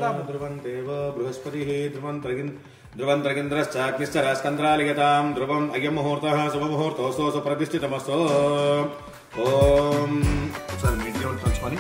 ధ్రువం దేవ బృహస్పతి ధ్రువం త్రగిన్ ధ్రువం త్రగింద్రశ్చాగ్నిశ్చ రాస్కంద్రాలిగతాం ధ్రువం అయం ముహూర్త శుభముహూర్తోస్తో సుప్రతిష్ఠితమస్తో ఓం ఒకసారి నీట్గా ఉంచుకొని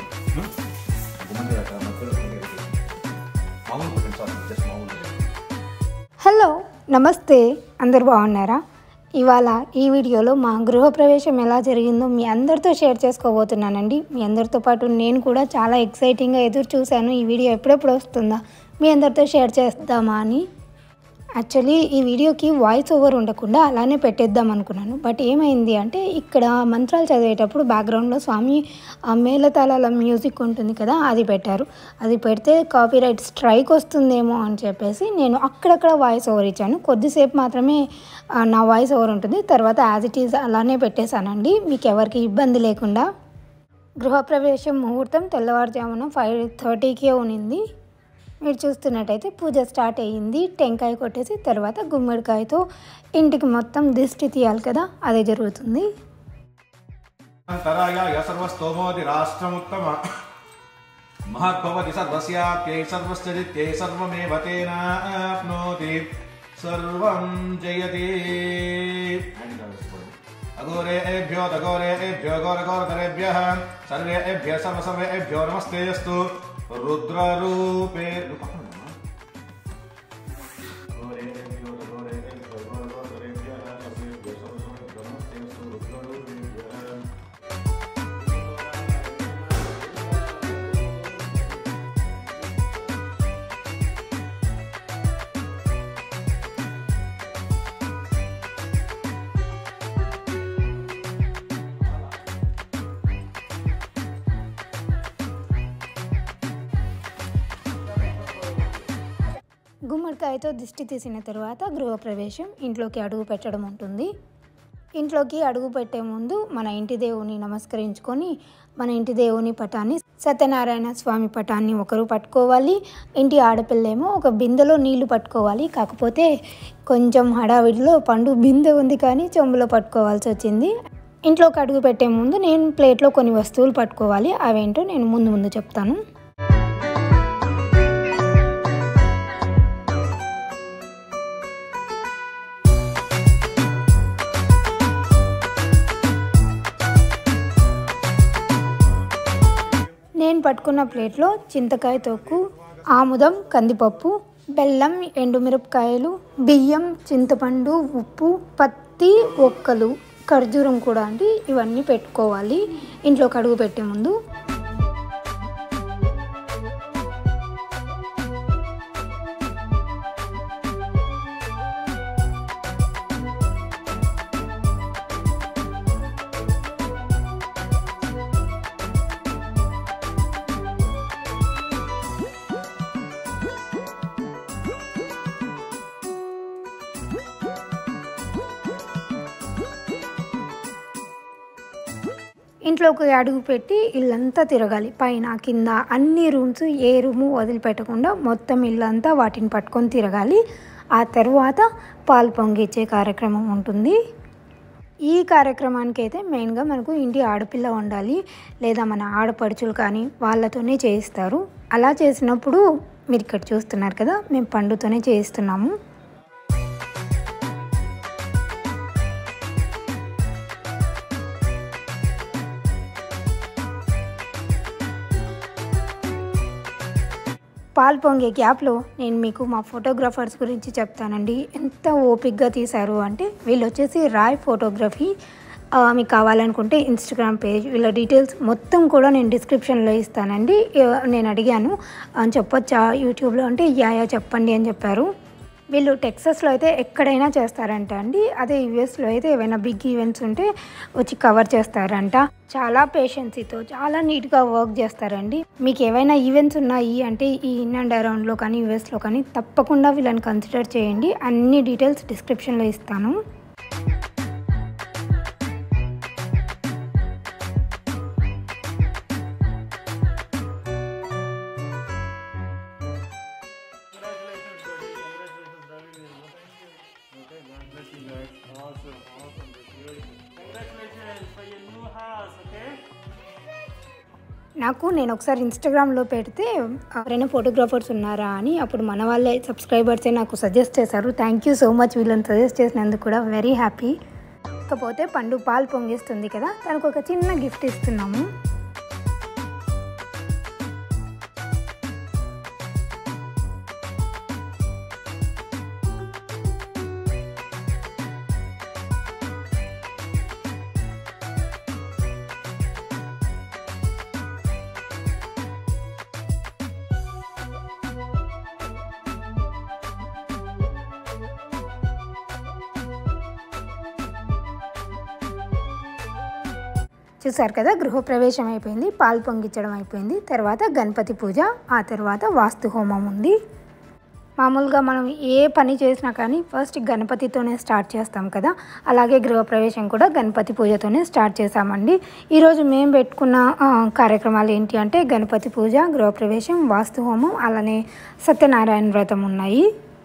మామూలు పెట్టండి సార్ జస్ట్ మామూలు హలో నమస్తే అందరు బాగున్నారా ఇవాళ ఈ వీడియోలో మా గృహప్రవేశం ఎలా జరిగిందో మీ అందరితో షేర్ చేసుకోబోతున్నానండి మీ అందరితో పాటు నేను కూడా చాలా ఎక్సైటింగ్గా ఎదురు చూశాను ఈ వీడియో ఎప్పుడెప్పుడు వస్తుందా మీ అందరితో షేర్ చేద్దామా అని యాక్చువల్లీ ఈ వీడియోకి వాయిస్ ఓవర్ ఉండకుండా అలానే పెట్టేద్దాం అనుకున్నాను బట్ ఏమైంది అంటే ఇక్కడ మంత్రాలు చదివేటప్పుడు బ్యాక్గ్రౌండ్లో స్వామి ఆ మేళతాళాల మ్యూజిక్ ఉంటుంది కదా అది పెట్టారు అది పెడితే కాపీరైట్ స్ట్రైక్ వస్తుందేమో అని చెప్పేసి నేను అక్కడక్కడ వాయిస్ ఓవర్ ఇచ్చాను కొద్దిసేపు మాత్రమే ఆ, నా వాయిస్ ఓవర్ ఉంటుంది తర్వాత యాజ్ ఇట్ ఈజ్ అలానే పెట్టేశానండి మీకు ఎవరికి ఇబ్బంది లేకుండా గృహప్రవేశం ముహూర్తం తెల్లవారుజామున ఫైవ్ థర్టీకే ఉనింది మీరు చూస్తున్నట్టయితే పూజ స్టార్ట్ అయ్యింది టెంకాయ కొట్టేసి తర్వాత గుమ్మడికాయతో ఇంటికి మొత్తం దిష్టి తీయాలి కదా అదే జరుగుతుంది అంతరాయాయ సర్వస్తోమోది రాష్ట్రముత్తమ మహద్భవతి సర్వస్యాప్యై సర్వశ్చరిత్యై సర్వమేవ తేనాప్నోతి సర్వం జయతి అఘోరేభ్యో తఘోరేభ్యో ఘోరఘోరతరేభ్యः సర్వేభ్యः సర్వసర్వేభ్యో నమస్తేస్తు రుద్రరూపే ఘోరేభ్యో తఘోరేభ్యో ఘోరఘోరతరేభ్యः సర్వేభ్యः సర్వసర్వేభ్యో నమస్తేస్తు రుద్రరూపేభ్యः గుమ్మడికాయతో దిష్టి తీసిన తర్వాత గృహప్రవేశం ఇంట్లోకి అడుగు పెట్టడం ఉంటుంది ఇంట్లోకి అడుగు పెట్టే ముందు మన ఇంటి దేవుని నమస్కరించుకొని మన ఇంటి దేవుని పటాన్ని సత్యనారాయణ స్వామి పటాన్ని ఒకరు పట్టుకోవాలి ఇంటి ఆడపిల్లేమో ఒక బిందెలో నీళ్లు పట్టుకోవాలి కాకపోతే కొంచెం హడావిడిలో పండు బిందె ఉంది కానీ చెంబులో పట్టుకోవాల్సి వచ్చింది ఇంట్లోకి అడుగు పెట్టే ముందు నేను ప్లేట్లో కొన్ని వస్తువులు పట్టుకోవాలి అవేంటో నేను ముందు ముందు చెప్తాను నేను పట్టుకున్న ప్లేట్లో చింతకాయ తొక్కు ఆముదం కందిపప్పు బెల్లం ఎండుమిరపకాయలు బియ్యం చింతపండు ఉప్పు పత్తి ఒక్కలు ఖర్జూరం కూడా అండి ఇవన్నీ పెట్టుకోవాలి ఇంట్లో కడుగు పెట్టే ముందు ఇంట్లోకి అడుగు పెట్టి ఇల్లంతా తిరగాలి పైన కింద అన్ని రూమ్స్ ఏ రూము వదిలిపెట్టకుండా మొత్తం ఇల్లంతా వాటిని పట్టుకొని తిరగాలి ఆ తర్వాత పాలు పొంగిచ్చే కార్యక్రమం ఉంటుంది ఈ కార్యక్రమానికి అయితే మెయిన్గా మనకు ఇంటి ఆడపిల్ల ఉండాలి లేదా మన ఆడపడుచులు కానీ వాళ్ళతోనే చేయిస్తారు అలా చేసినప్పుడు మీరు ఇక్కడ చూస్తున్నారు కదా మేము పండుతోనే చేయిస్తున్నాము పాలు పొంగే గ్యాప్లో నేను మీకు మా ఫోటోగ్రాఫర్స్ గురించి చెప్తానండి ఎంత ఓపిక్గా తీశారు అంటే వీళ్ళు వచ్చేసి రాయ్ ఫోటోగ్రఫీ ఆ, మీకు కావాలనుకుంటే ఇన్స్టాగ్రామ్ పేజ్ వీళ్ళ డీటెయిల్స్ మొత్తం కూడా నేను డిస్క్రిప్షన్లో ఇస్తానండి ఏ- నేను అడిగాను ఆ, చెప్పొచ్చా యూట్యూబ్లో అంటే యా యా చెప్పండి అని చెప్పారు వీళ్ళు టెక్సస్లో అయితే ఎక్కడైనా చేస్తారంట అండి అదే యుఎస్లో అయితే ఏవైనా బిగ్ ఈవెంట్స్ ఉంటే వచ్చి కవర్ చేస్తారంట చాలా పేషెన్సీతో చాలా నీట్గా వర్క్ చేస్తారండి మీకు ఏవైనా ఈవెంట్స్ ఉన్నాయి అంటే ఈ ఇన్ అండ్ అరౌండ్లో కానీ యుఎస్లో కానీ తప్పకుండా వీళ్ళని కన్సిడర్ చేయండి అన్ని డీటెయిల్స్ డిస్క్రిప్షన్లో ఇస్తాను Congratulations, buddy. Congratulations, David. Okay, God bless you guys. Awesome, awesome. That's really good. Congratulations for your new house, okay? నాకు నేను ఒకసారి ఇన్స్టాగ్రామ్లో పెడితే ఎవరైనా ఫోటోగ్రాఫర్స్ ఉన్నారా అని అప్పుడు మన వాళ్ళే సబ్స్క్రైబర్సే నాకు సజెస్ట్ చేశారు థ్యాంక్ యూ సో మచ్ వీళ్ళని సజెస్ట్ చేసినందుకు కూడా వెరీ హ్యాపీ ఇకపోతే పండు పాలు పొంగిస్తుంది కదా తనకు ఒక చిన్న గిఫ్ట్ ఇస్తున్నాము చూసారు కదా గృహప్రవేశం అయిపోయింది పాలు పొంగించడం అయిపోయింది తర్వాత గణపతి పూజ ఆ తర్వాత వాస్తు హోమం ఉంది మామూలుగా మనం ఏ పని చేసినా కానీ ఫస్ట్ గణపతితోనే స్టార్ట్ చేస్తాం కదా అలాగే గృహప్రవేశం కూడా గణపతి పూజతోనే స్టార్ట్ చేసామండి ఈరోజు మేము పెట్టుకున్న ఆ, కార్యక్రమాలు ఏంటి అంటే గణపతి పూజ గృహప్రవేశం వాస్తు హోమం అలానే సత్యనారాయణ వ్రతం ఉన్నాయి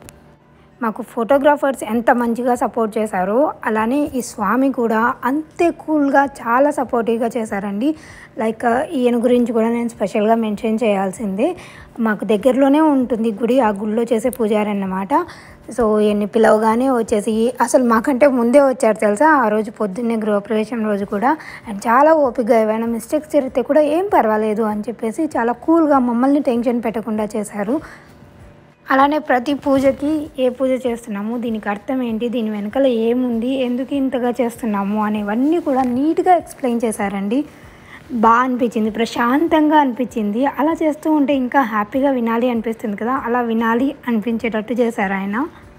మాకు ఫోటోగ్రాఫర్స్ ఎంత మంచిగా సపోర్ట్ చేశారో అలానే ఈ స్వామి కూడా అంతే కూల్గా చాలా సపోర్టివ్గా చేశారండి లైక్ ఈయన గురించి కూడా నేను స్పెషల్గా మెన్షన్ చేయాల్సిందే మాకు దగ్గరలోనే ఉంటుంది గుడి ఆ గుడిలో చేసే పూజారి అన్నమాట సో ఈయన్ని పిలవగానే వచ్చేసి అసలు మాకంటే ముందే వచ్చారు తెలుసా ఆ రోజు పొద్దున్నే గృహప్రవేశం రోజు కూడా అండ్ చాలా ఓపికగా ఏమైనా మిస్టేక్స్ జరిగితే కూడా ఏం పర్వాలేదు అని చెప్పేసి చాలా కూల్గా మమ్మల్ని టెన్షన్ పెట్టకుండా చేశారు అలానే ప్రతి పూజకి ఏ పూజ చేస్తున్నాము దీనికి అర్థం ఏంటి దీని వెనకాల ఏముంది ఎందుకు ఇంతగా చేస్తున్నాము అనేవన్నీ కూడా నీట్గా ఎక్స్ప్లెయిన్ చేశారండి బాగా అనిపించింది ప్రశాంతంగా అనిపించింది అలా చేస్తూ ఉంటే ఇంకా హ్యాపీగా వినాలి అనిపిస్తుంది కదా అలా వినాలి అనిపించేటట్టు చేశారు ఆయన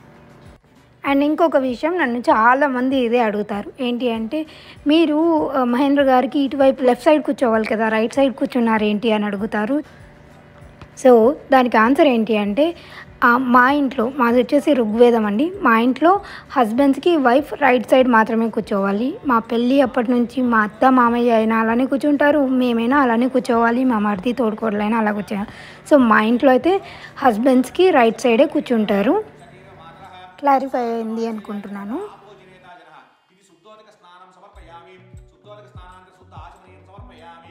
అండ్ ఇంకొక విషయం నన్ను చాలామంది ఇదే అడుగుతారు ఏంటి అంటే మీరు ఆ, మహేంద్ర గారికి ఇటువైపు లెఫ్ట్ సైడ్ కూర్చోవాలి కదా రైట్ సైడ్ కూర్చున్నారు ఏంటి అని అడుగుతారు సో దానికి ఆన్సర్ ఏంటి అంటే ఆ, మా ఇంట్లో మాది వచ్చేసి ఋగ్వేదం అండి మా ఇంట్లో హస్బెండ్స్కి వైఫ్ రైట్ సైడ్ మాత్రమే కూర్చోవాలి మా పెళ్ళి అప్పటి నుంచి మా అత్త మామయ్య అయినా అలానే కూర్చుంటారు మేమైనా అలానే కూర్చోవాలి మా మరిది తోడుకోడలైనా అలా కూర్చోవాలి సో మా ఇంట్లో అయితే హస్బెండ్స్కి రైట్ సైడే కూర్చుంటారు క్లారిఫై అయింది అనుకుంటున్నాను ఇది శుద్ధోదక స్నానం సమర్పయామి శుద్ధోదక స్నానాంతర శుద్ధ ఆచమనీయం సమర్పయామి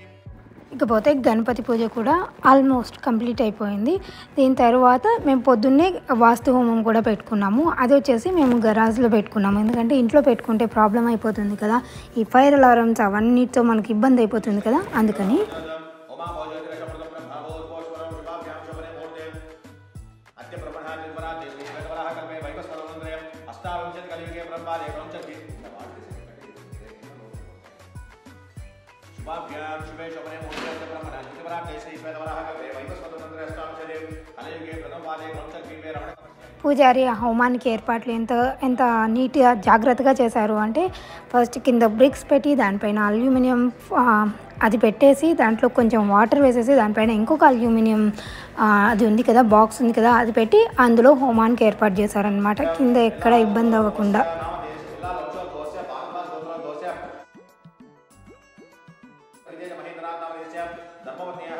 ఇకపోతే గణపతి పూజ కూడా ఆల్మోస్ట్ కంప్లీట్ అయిపోయింది దీని తర్వాత మేము పొద్దున్నే వాస్తు హోమం కూడా పెట్టుకున్నాము అది వచ్చేసి మేము గరాజ్లో పెట్టుకున్నాము ఎందుకంటే ఇంట్లో పెట్టుకుంటే ప్రాబ్లం అయిపోతుంది కదా ఈ ఫైర్ అలారమ్స్ అవన్నిటితో మనకి ఇబ్బంది అయిపోతుంది కదా అందుకని ఓమా భోజోతిరశ మృత బ్రహ్మోద్భోశ్వరం శుభాభ్యాం శుభనే మూర్తే అద్య బ్రహ్మణా నిర్మలా దేవి వేదవరాహ కల్పే వైవస్వరంద్రయం అష్టావింశతి కలియుగే బ్రహ్మాదే పంచతి శుభాభ్యాం శుభే శుభనే మూర్తే అద్య బ్రహ్మణా నిర్మలా దేవి వేదవరాహ కల్పే వైవస్వరంద్రయం అష్టావింశతి కలియుగే ప్రథమవాదే పంచతి వే రమణ పూజారి ఆ హోమానికి ఏర్పాట్లు ఎంత ఎంత నీట్గా జాగ్రత్తగా చేశారు అంటే ఫస్ట్ కింద బ్రిక్స్ పెట్టి దానిపైన అల్యూమినియం ఆ, అది పెట్టేసి దాంట్లో కొంచెం వాటర్ వేసేసి దానిపైన ఇంకొక అల్యూమినియం ఆ, అది ఉంది కదా బాక్స్ ఉంది కదా అది పెట్టి అందులో హోమానికి ఏర్పాటు చేశారనమాట కింద ఎక్కడ ఇబ్బంది అవ్వకుండా విజయ మహేంద్రానామదేశ ధర్మవత్యాః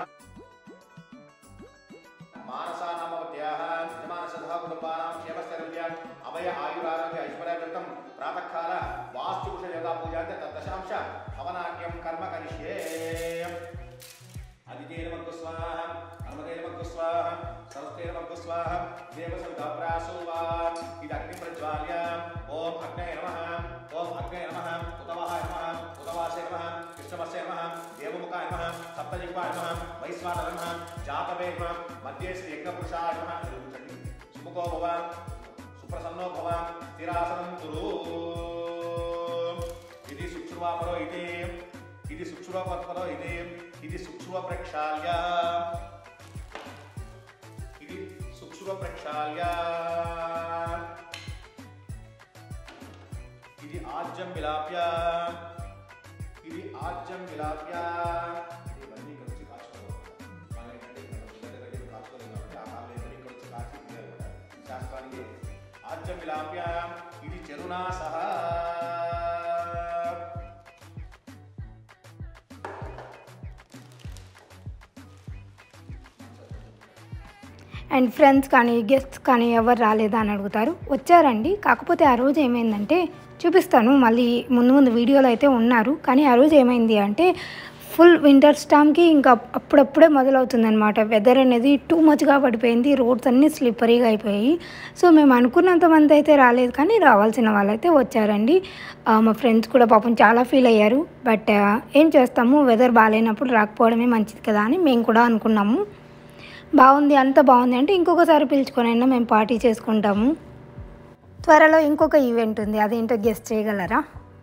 మానసానామవత్యాః యజమానసధా కుటుంబానాం క్షేమస్థైర్యం అభయ ఆయురారోగ్య ఐశ్వర్యార్థం ప్రాతకాల వాస్తుపుష యోగా పూజాంత తద్దశాంశ హవనాట్యం కర్మ కరిష్యే అదితేన మగ్గు స్వాహ హనుమతేన మగ్గు స్వాహ సరస్వతేన మగ్గు స్వాహ దేవసవితాప్రాసో వా ఇది అగ్ని ప్రజ్వాల్య ఓం అగ్నయ నమః ఓం అగ్నయ నమః ఉతవాహాయ నమః ఉతవాసే నమః కృష్ణవస్య నమః దేవముఖాయ నమః సప్తజిహ్వాయ నమః వైశ్వానర నమః జాతవే నమః మధ్యే శ్రీ యజ్ఞపురుషాయ నమః చదివించండి సుముఖో భవ సుప్రసన్నో భవ స్థిరాసనం కురు ఇది శుక్ష్వాపరో ఇది ఇది శుక్ష్వపరో ఇది ఇది శుక్ష్వ ప్రక్షాళ్య ఇది శుక్ష్వ ప్రక్షాళ్య ఇది ఆజ్యం విలాప్య ఇది ఆజ్యం విలాప్య ఇవన్నీ ఇక్కడ వచ్చి కాచుకోవాలి మనం ఏంటంటే ఇక్కడ వచ్చి వేరే దగ్గర కాచుకోలేము కాబట్టి ఆ కాళ్ళు ఏంటంటే ఇక్కడ వచ్చి కాచి ఇవ్వాలి అనమాట శాస్త్రానికి ఆజ్యం విలాప్య ఇది చెరునా సహా అండ్ ఫ్రెండ్స్ కానీ గెస్ట్స్ కానీ ఎవరు రాలేదా అని అడుగుతారు వచ్చారండి కాకపోతే ఆ రోజు ఏమైందంటే చూపిస్తాను మళ్ళీ ముందు ముందు వీడియోలో అయితే ఉన్నారు కానీ ఆ రోజు ఏమైంది అంటే ఫుల్ వింటర్ స్టామ్కి ఇంకా అప్పుడప్పుడే మొదలవుతుందన్నమాట వెదర్ అనేది టూ మచ్గా పడిపోయింది రోడ్స్ అన్నీ స్లిప్పరీగా అయిపోయాయి సో మేము అనుకున్నంత మంది అయితే రాలేదు కానీ రావాల్సిన వాళ్ళైతే వచ్చారండి ఆ, మా ఫ్రెండ్స్ కూడా పాపం చాలా ఫీల్ అయ్యారు బట్ ఆ, ఏం చేస్తాము వెదర్ బాగాలేనప్పుడు రాకపోవడమే మంచిది కదా అని మేము కూడా అనుకున్నాము బాగుంది అంత బాగుంది అంటే ఇంకొకసారి పిలుచుకొని అయినా మేము పార్టీ చేసుకుంటాము త్వరలో ఇంకొక ఈవెంట్ ఉంది అదేంటో గెస్ట్ చేయగలరా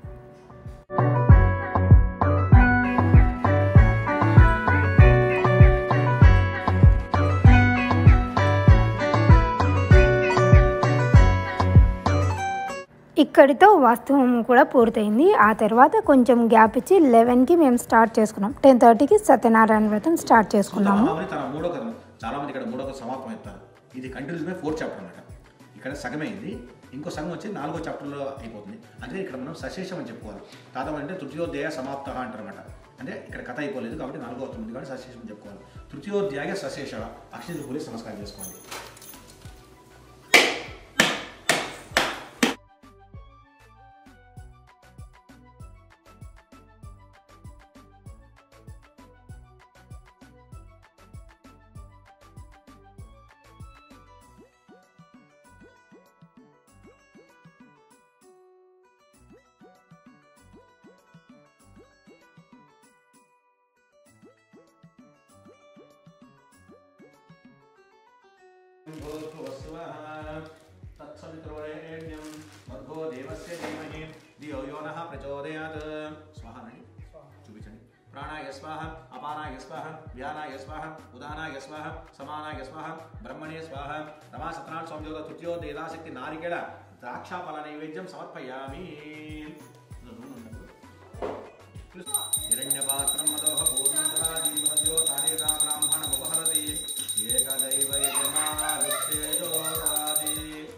ఇక్కడితో వాస్తవం కూడా పూర్తయింది ఆ తర్వాత కొంచెం గ్యాప్ ఇచ్చి లెవెన్కి మేము స్టార్ట్ చేసుకున్నాం టెన్ థర్టీకి సత్యనారాయణ వ్రతం స్టార్ట్ చేసుకున్నాము మహాబలి తన మూడో కథ చాలా మంది ఇక్కడ మూడో కథ సమాప్తం అవుతారు ఇది కంటిన్యూస్ బై ఫోర్త్ చాప్టర్ అనమాట ఇక్కడ సగమే అయింది ఇంకో సగం వచ్చి నాలుగో చాప్టర్లో అయిపోతుంది అంటే ఇక్కడ మనం సశేషం అని చెప్పుకోవాలి తాతం అంటే తృతీయోధ్యాయ సమాప్త అంటారు అనమాట అంటే ఇక్కడ కథ అయిపోలేదు కాబట్టి నాలుగో అవుతుంది కాబట్టి సశేషం అని చెప్పుకోవాలి తృతీయోధ్యాయ సశేష అక్షయ పూరి నమస్కారం చేసుకోండి తత్సవితుర్వరేణ్యం భర్గో దేవస్య ధీమహి ధియో యో నః ప్రచోదయాత్ స్వాహ అని చూపించండి ప్రాణాయ స్వాహ అపానాయ స్వాహ వ్యానాయ స్వాహ ఉదానాయ స్వాహ సమానాయ స్వాహ బ్రహ్మణే స్వాహ రమా సత్యనారాయణ స్వామి దేవత తృతీయో దేదాశక్తి నారికేళ ద్రాక్షాఫల నైవేద్యం సమర్పయామి హిరణ్యపాత్రం మదోహ పూర్ణం తదా జీవనజో తానిరా బ్రాహ్మణ ఉపహరతి ఏకదైవ యజమానృత్యేజోరాది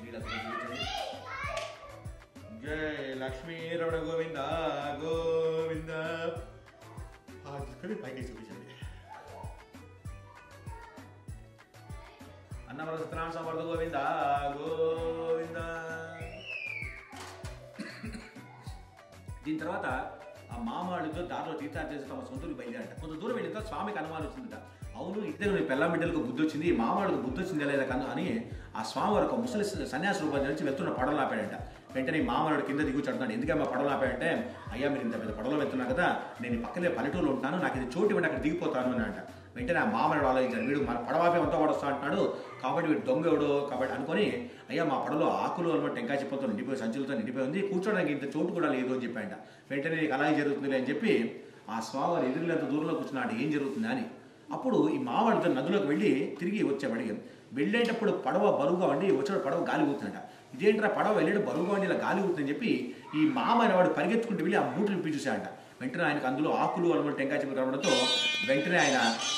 జై లక్ష్మీ రమణ గోవింద గోవింద ఆ తీసుకొని పైకి చూపించండి అన్నవర సత్యనారాయణ సమర్థ గోవింద గోవింద దీని తర్వాత ఆ మామాడితో దారిలో తీర్థాలు చేసి తమ సొంతూరికి బయలుదేరట కొంత దూరం వెళ్ళిన తర్వాత స్వామికి అనుమానం వచ్చిందట అవును ఇద్దరు నీ పెళ్ళాం బిడ్డలకు బుద్ధి వచ్చింది ఈ మామాడికి బుద్ధి వచ్చిందా లేదా కను అని ఆ స్వామి వారు ఒక ముసలి సన్యాస రూపం నుంచి వెళ్తున్న పడవలు ఆపాడంట వెంటనే ఈ మామనుడు కింద దిగు చడుతున్నాడు ఎందుకమ్మా పడవలు ఆపాడంటే అయ్యా మీరు ఇంత పెద్ద పడవలో వెళ్తున్నా కదా నేను ఈ పక్కనే పల్లెటూరులో ఉంటాను నాకు ఇది చోటు ఇవ్వండి అక్కడ దిగిపోతాను అని అంట వెంటనే ఆ మామనుడు ఆలోచించాడు వీడు మన పడవాపే అంతా వాడు వస్తా అంటున్నాడు కాబట్టి వీడు దొంగ ఎవడు కాబట్టి అనుకొని అయ్యా మా పడవలో ఆకులు అనమాట టెంకాయ చెప్పలతో నిండిపోయి సంచులతో నిండిపోయి ఉంది కూర్చోడానికి ఇంత చోటు కూడా లేదు అని చెప్పాయంట వెంటనే నీకు అలాగే జరుగుతుంది అని చెప్పి ఆ స్వామి ఎదురులేంత దూరంలో కూర్చున్నాడు ఏం జరుగుతుంది అని అప్పుడు ఈ మావాడితో నదిలోకి వెళ్ళి తిరిగి వచ్చామడిగి వెళ్ళేటప్పుడు పడవ బరువుగా ఉండి వచ్చేటప్పుడు పడవ గాలి ఊతుందంట ఇదేంట్రా పడవ వెళ్ళేటప్పుడు బరువుగా ఉండి ఇలా గాలి ఊతుందని చెప్పి ఈ మామ అనేవాడు పరిగెత్తుకుంటూ వెళ్ళి ఆ మూటలు ఇప్పి చూశాడంట వెంటనే ఆయనకు అందులో ఆకులు అనమాట టెంకాయ చెప్పి రావడంతో వెంటనే ఆయన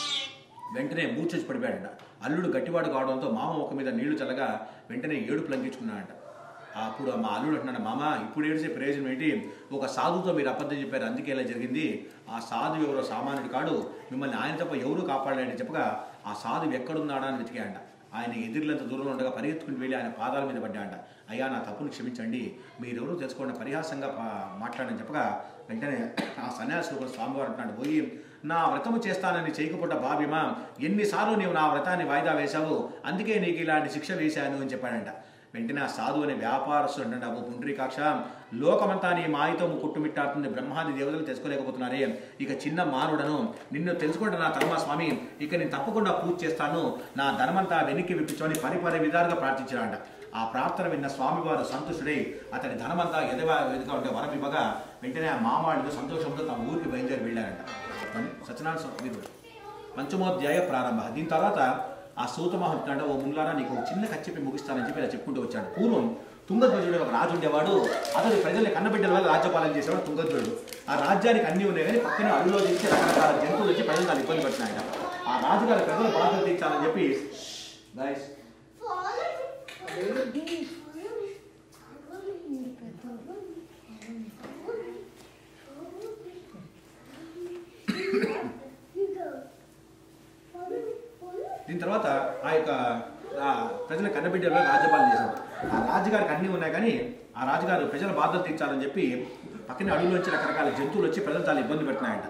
వెంటనే మూర్చొచ్చి పడిపోయాడంట అల్లుడు గట్టివాడు కావడంతో మామ ఒక మీద నీళ్లు చల్లగా వెంటనే ఏడుపు లంకించుకున్నాడంట అప్పుడు మా అల్లుడు అంటున్నాడు మామ ఇప్పుడు ఏడిసే ప్రయోజనం ఏంటి ఒక సాధుతో మీరు అబద్ధం చెప్పారు అందుకే ఇలా జరిగింది ఆ సాధు ఎవరో సామాన్యుడు కాడు మిమ్మల్ని ఆయన తప్ప ఎవరు కాపాడాడని చెప్పగా ఆ సాధువు ఎక్కడున్నాడా అని వెతికాడంట ఆయన ఎదురులంత దూరంలో ఉండగా పరిగెత్తుకుని వెళ్ళి ఆయన పాదాల మీద పడ్డాడంట అయ్యా నా తప్పును క్షమించండి మీరెవరూ తెలుసుకోండి పరిహాసంగా పా- మాట్లాడని చెప్పగా వెంటనే ఆ సన్యాసి రూపం స్వామివారు అంటున్నాడు పోయి నా వ్రతము చేస్తానని చేయకపోతే భావ్యమా ఎన్నిసార్లు నీవు నా వ్రతాన్ని వాయిదా వేశావు అందుకే నీకు ఇలాంటి శిక్ష వేశాను అని చెప్పాడంట వెంటనే ఆ సాధు అనే వ్యాపారస్తుడు అంటే అబ్బో పుండ్రీకాక్ష లోకమంతా నీ మాయతో కుట్టుమిట్టాడుతుంది బ్రహ్మాది దేవతలు తెలుసుకోలేకపోతున్నారే ఇక చిన్న మానవుడను నిన్ను తెలుసుకుంటే నా ధర్మ స్వామి ఇక నేను తప్పకుండా పూజ చేస్తాను నా ధర్మంతా వెనక్కి విప్పించమని పరిపరి విధాలుగా ప్రార్థించాడంట ఆ ప్రార్థన విన్న స్వామివారు సంతుష్టుడై అతని ధనమంతా ఎదవ ఎదుగా ఉంటే వరం ఇవ్వగా వెంటనే ఆ మామాడితో సంతోషంతో తమ ఊరికి బయలుదేరి వెళ్ళారంట సత్యనారాయణ స్వామి మీరు పంచమోధ్యాయ ప్రారంభ దీని తర్వాత ఆ సూతమహం అంటాడు ఓ ముందులారా నీకు ఒక చిన్న కచ్చెప్పి ముగిస్తానని చెప్పి ఇలా చెప్పుకుంటూ వచ్చాడు పూర్వం తుంగధ్వజుడు ఒక రాజు ఉండేవాడు అతడు ప్రజల్ని కన్నబిడ్డల వల్ల రాజ్యపాలన చేసేవాడు తుంగధ్వజుడు ఆ రాజ్యానికి అన్ని ఉన్నాయి కానీ పక్కన అడవిలో చేసి రకరకాల జంతువులు వచ్చి ప్రజలు దాన్ని ఇబ్బంది పడుతున్నాయట ఆ రాజుగారి ప్రజలు బాధలు తీర్చాలని చెప్పి guys, దీని తర్వాత ఆ యొక్క ఆ ప్రజల కన్నబిడ్డలో రాజ్యపాలన చేశాడు ఆ రాజుగారికి అన్నీ ఉన్నాయి కానీ ఆ రాజుగారు ప్రజల బాధలు తీర్చాలని చెప్పి పక్కన అడవిలో వచ్చి రకరకాల జంతువులు వచ్చి ప్రజలు చాలా ఇబ్బంది పెడుతున్నాయంట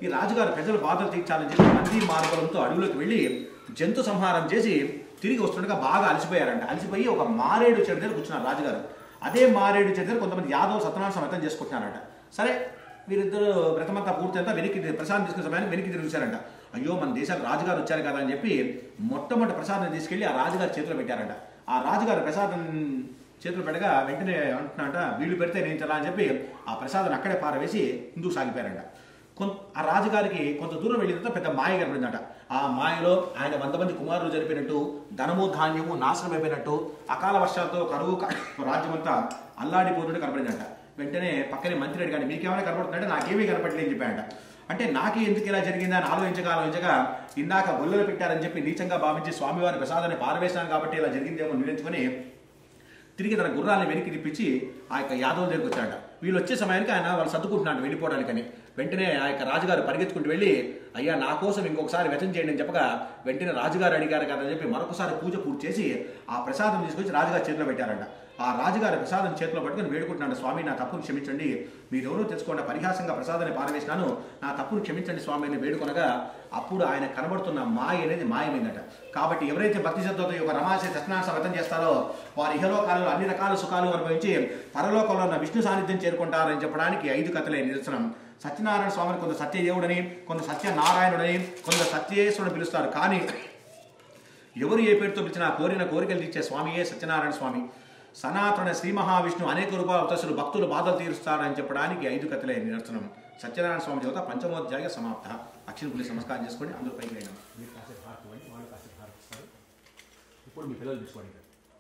ఈ రాజుగారు ప్రజల బాధలు తీర్చాలని చెప్పి మంది మార్గంతో అడవులోకి వెళ్ళి జంతు సంహారం చేసి తిరిగి వస్తుండగా బాగా అలసిపోయారంట అలసిపోయి ఒక మారేడు చెట్టు దగ్గర కూర్చున్నారు రాజుగారు అదే మారేడు చెట్టు దగ్గర కొంతమంది యాదవ్ సత్యనారాయణ సమర్థం చేసుకుంటున్నారంట సరే వీరిద్దరు వ్రతమంతా పూర్తయితే వెనక్కి తిరిగి- ప్రసాదం తీసుకునే సమయానికి వెనక్కి తిరిగి చూశారంట అయ్యో మన దేశానికి రాజుగారు వచ్చారు కదా అని చెప్పి మొట్టమొదటి ప్రసాదం తీసుకెళ్లి ఆ రాజుగారి చేతిలో పెట్టారంట ఆ రాజుగారి ప్రసాదం చేతులు పెట్టగా వెంటనే అంటున్నాట వీళ్ళు పెడితే నేను తినా అని చెప్పి ఆ ప్రసాదం అక్కడే పారవేసి ముందుకు సాగిపోయారంట కొంత ఆ రాజుగారికి కొంత దూరం వెళ్ళిన తర్వాత పెద్ద మాయ కనబడిందట ఆ మాయలో ఆయన వంద మంది కుమారులు జరిపినట్టు ధనము ధాన్యము నాశనం అయిపోయినట్టు అకాల వర్షాలతో కరువు క- రాజ్యమంతా అల్లాడిపోతున్నట్టు కనబడిందట వెంటనే పక్కనే మంత్రి అడిగాడు మీకేమైనా కనబడుతుందంటే నాకేమీ కనపడలేదు అని చెప్పాడంట అంటే నాకే ఎందుకు ఇలా జరిగిందా అని ఆలోచించగా ఆలోచించగా ఇందాక గొల్లలు పెట్టారని చెప్పి నీచంగా భావించి స్వామివారి ప్రసాదాన్ని పారవేశాను కాబట్టి ఇలా జరిగిందేమో నిర్ణయించుకొని తిరిగి తన గుర్రాన్ని వెనక్కి తిప్పించి ఆ యొక్క యాదవుల దగ్గరికి వచ్చాడు వీళ్ళు వచ్చే సమయానికి ఆయన వాళ్ళు సర్దుకుంటున్నాడు వెళ్ళిపోవడానికని వెంటనే ఆ యొక్క రాజుగారు పరిగెత్తుకుంటూ వెళ్ళి అయ్యా నా కోసం ఇంకొకసారి వ్యతం చేయండి అని చెప్పగా వెంటనే రాజుగారు అడిగారు కదా అని చెప్పి మరొకసారి పూజ పూర్తి చేసి ఆ ప్రసాదం తీసుకొచ్చి రాజుగారి చేతిలో పెట్టారంట ఆ రాజుగారి ప్రసాదం చేతిలో పట్టుకుని వేడుకుంటున్నాడు స్వామి నా తప్పును క్షమించండి మీరెవరో తెచ్చుకోండి పరిహాసంగా ప్రసాదాన్ని పారవేసినాను నా తప్పును క్షమించండి స్వామి అని వేడుకొనగా అప్పుడు ఆయన కనబడుతున్న మాయ అనేది మాయమైందట కాబట్టి ఎవరైతే భక్తి శ్రద్ధతో ఈ యొక్క రమాశయ సత్యనారాయణ వ్రతం చేస్తారో వారు ఇహలోకాలలో అన్ని రకాల సుఖాలు అనుభవించి పరలోకంలో ఉన్న విష్ణు సాన్నిధ్యం చేరుకుంటారని చెప్పడానికి ఐదు కథలే నిదర్శనం సత్యనారాయణ స్వామిని కొంత సత్యదేవుడని కొంత సత్యనారాయణుడని కొంత సత్యేశ్వరుడు పిలుస్తారు కానీ ఎవరు ఏ పేరుతో పిలిచినా కోరిన కోరికలు తీర్చే స్వామియే సత్యనారాయణ స్వామి సనాతన శ్రీ మహావిష్ణు అనేక రూపాయల తసులు భక్తులు బాధలు తీరుస్తారని చెప్పడానికి ఐదు కథలే నిదర్శనం సత్యనారాయణ స్వామి దేవత పంచమోధ్యాయ సమాప్త అక్షర పులి నమస్కారం చేసుకోండి అందరూ పైకి రండి. మీరు కాసేపు హారతి ఇవ్వండి, వాళ్ళు కాసేపు హారతి ఇస్తారు. ఇప్పుడు మీ పిల్లలు తీసుకోండి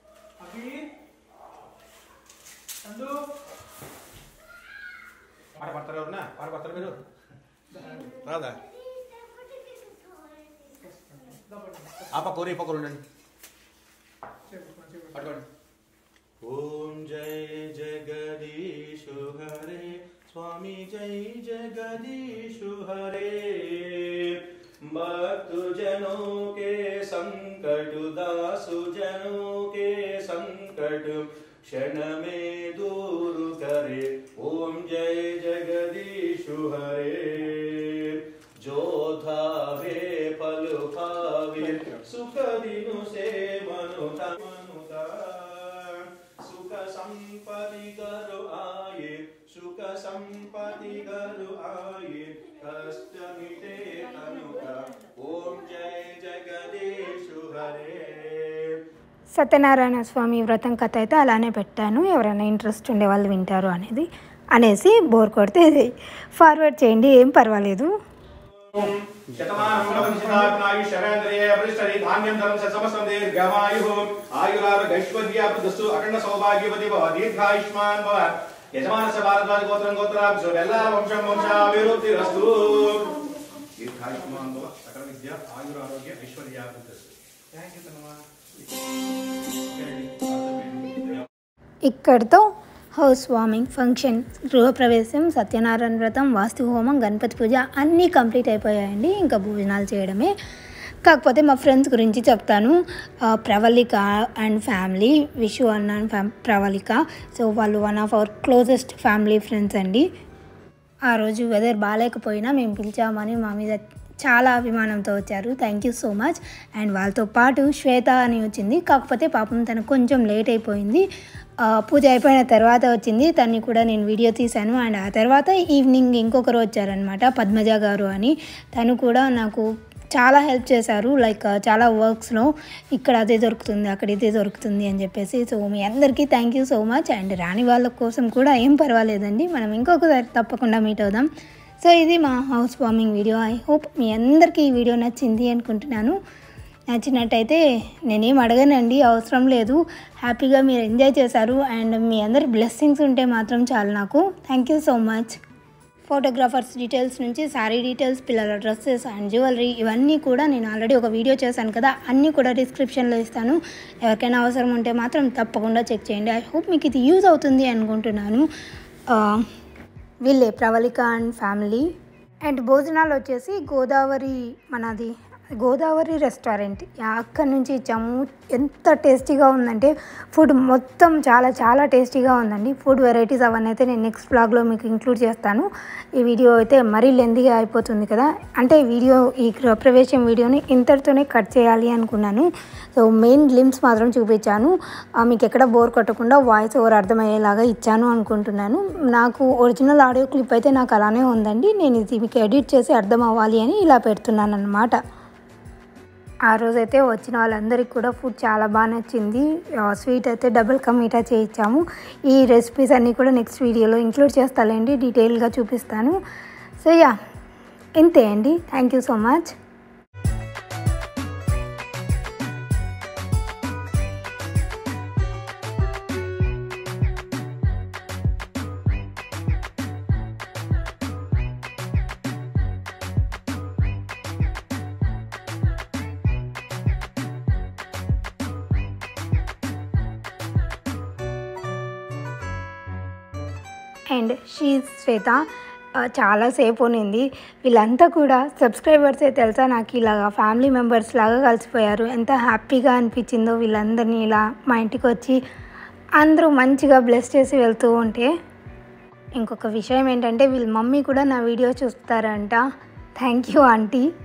పాట పడతారు ఎవరన్నా పాట పడతారు మీరు రాదా ఆ పక్క ఊరు, ఈ పక్క ఊరు ఉండండి పట్టుకోండి ఓం జై జగదీశు హరే స్వామి జై జగదీశు హరే भक्तु जनों के संकट दासु जनों के संकट क्षण में दूर करे ओम जय जगदीशु हरे जो धावे पल पावे सुख दिनु से मनुता मनुता सुख संपत्ति करु आये सुख संपत्ति करु आये कष्ट मिटे तनुका ओम जय जगदीशु हरे సత్యనారాయణ స్వామి వ్రతం కథ అయితే అలానే పెట్టాను ఎవరైనా ఇంట్రెస్ట్ ఉండే వాళ్ళు వింటారు అనేది అనేసి బోర్ కొడితే ఇది ఫార్వర్డ్ చేయండి ఏం పర్వాలేదు శతమానం భవతి శరేంద్రియ పరిష్టరి ధాన్యం ధనం సమస్తం దీర్ఘమాయు ఆయురారోగ్యైశ్వర్యాభివృద్ధస్సు అఖండ సౌభాగ్యవతి భవ దీర్ఘాయుష్మాన్ భవ యజమానస్య భారద్వాజ గోత్రం గోత్రాభిషు ఎల్ల వంశం వంశాభివృద్ధిరస్తు దీర్ఘాయుష్మాన్ భవ సకల విద్య ఆయురారోగ్య ఐశ్వర్యాభివృద్ధస్సు థ్యాంక్ యూ తనమా ఇక్కడితో హౌస్ వార్మింగ్ ఫంక్షన్ గృహప్రవేశం సత్యనారాయణ వ్రతం వాస్తు హోమం గణపతి పూజ అన్నీ కంప్లీట్ అయిపోయాయండి ఇంకా భోజనాలు చేయడమే కాకపోతే మా ఫ్రెండ్స్ గురించి చెప్తాను ఆ, ప్రవళిక అండ్ ఫ్యామిలీ విషు అన్న అండ్ ఫ్యామ్ ప్రవళిక సో వాళ్ళు one of our closest family friends అండి ఆ రోజు వెదర్ బాగాలేకపోయినా మేము పిలిచామని మా మీద చాలా అభిమానంతో వచ్చారు thank you so much and వాళ్ళతో పాటు శ్వేత అని వచ్చింది కాకపోతే పాపం తనకు కొంచెం లేట్ అయిపోయింది ఆ, పూజ అయిపోయిన తర్వాత వచ్చింది తన్ని కూడా నేను వీడియో తీశాను అండ్ ఆ తర్వాత ఈవినింగ్ ఇంకొకరు వచ్చారనమాట పద్మజ గారు అని తను కూడా నాకు చాలా హెల్ప్ చేశారు లైక్ చాలా వర్క్స్లో ఇక్కడ అదే దొరుకుతుంది అక్కడ ఇదే దొరుకుతుంది అని చెప్పేసి సో మీ అందరికీ thank you so much and రాని వాళ్ళ కోసం కూడా ఏం పర్వాలేదండి మనం ఇంకొకసారి తప్పకుండా మీట్ అవుదాం సో ఇది మా house warming video I hope మీ అందరికీ ఈ వీడియో నచ్చింది అనుకుంటున్నాను నచ్చినట్టయితే నేనేం అడగనండి అవసరం లేదు హ్యాపీగా మీరు ఎంజాయ్ చేశారు అండ్ మీ అందరి బ్లెస్సింగ్స్ ఉంటే మాత్రం చాలు నాకు thank you so much photographers details నుంచి శారీ డీటెయిల్స్ పిల్లల డ్రెస్సెస్ అండ్ జ్యువెలరీ ఇవన్నీ కూడా నేను ఆల్రెడీ ఒక వీడియో చేశాను కదా అన్నీ కూడా డిస్క్రిప్షన్లో ఇస్తాను ఎవరికైనా అవసరం ఉంటే మాత్రం తప్పకుండా చెక్ చేయండి ఐ హోప్ మీకు ఇది యూజ్ అవుతుంది అనుకుంటున్నాను ఆ, వీళ్ళే ప్రవళిక అండ్ ఫ్యామిలీ అండ్ భోజనాలు వచ్చేసి గోదావరి మనది గోదావరి రెస్టారెంట్ అక్కడి నుంచి ఇచ్చాము ఎంత టేస్టీగా ఉందంటే ఫుడ్ మొత్తం చాలా చాలా టేస్టీగా ఉందండి ఫుడ్ వెరైటీస్ అవన్నీ అయితే నేను నెక్స్ట్ బ్లాగ్లో మీకు ఇంక్లూడ్ చేస్తాను ఈ వీడియో అయితే మరీ లెందీగా అయిపోతుంది కదా అంటే వీడియో ఈ గృహప్రవేశం వీడియోని ఇంతటితోనే కట్ చేయాలి అనుకున్నాను సో మెయిన్ లిమ్స్ మాత్రం చూపించాను ఆ, మీకు ఎక్కడ బోర్ కొట్టకుండా వాయిస్ ఓవర్ అర్థమయ్యేలాగా ఇచ్చాను అనుకుంటున్నాను నాకు ఒరిజినల్ ఆడియో క్లిప్ అయితే నాకు అలానే ఉందండి నేను ఇది మీకు ఎడిట్ చేసి అర్థం అవ్వాలి అని ఇలా పెడుతున్నాను అనమాట ఆ రోజైతే వచ్చిన వాళ్ళందరికీ కూడా ఫుడ్ చాలా బాగా నచ్చింది ఆ, స్వీట్ అయితే డబుల్ కా మీఠా చేయించాము ఈ రెసిపీస్ అన్నీ కూడా నెక్స్ట్ వీడియోలో ఇంక్లూడ్ చేస్తానండి డీటెయిల్గా చూపిస్తాను సో యా ఇంతే అండి thank you so much and she Shweta ఆ, చాలాసేపు ఉన్నింది వీళ్ళంతా కూడా సబ్స్క్రైబర్సే తెలుసా నాకు ఇలాగా ఫ్యామిలీ మెంబర్స్ లాగా కలిసిపోయారు ఎంత హ్యాపీగా అనిపించిందో వీళ్ళందరినీ ఇలా మా ఇంటికి వచ్చి అందరూ మంచిగా బ్లెస్ చేసి వెళ్తూ ఉంటే ఇంకొక విషయం ఏంటంటే వీళ్ళ మమ్మీ కూడా నా వీడియో చూస్తారంట థ్యాంక్ యూ ఆంటీ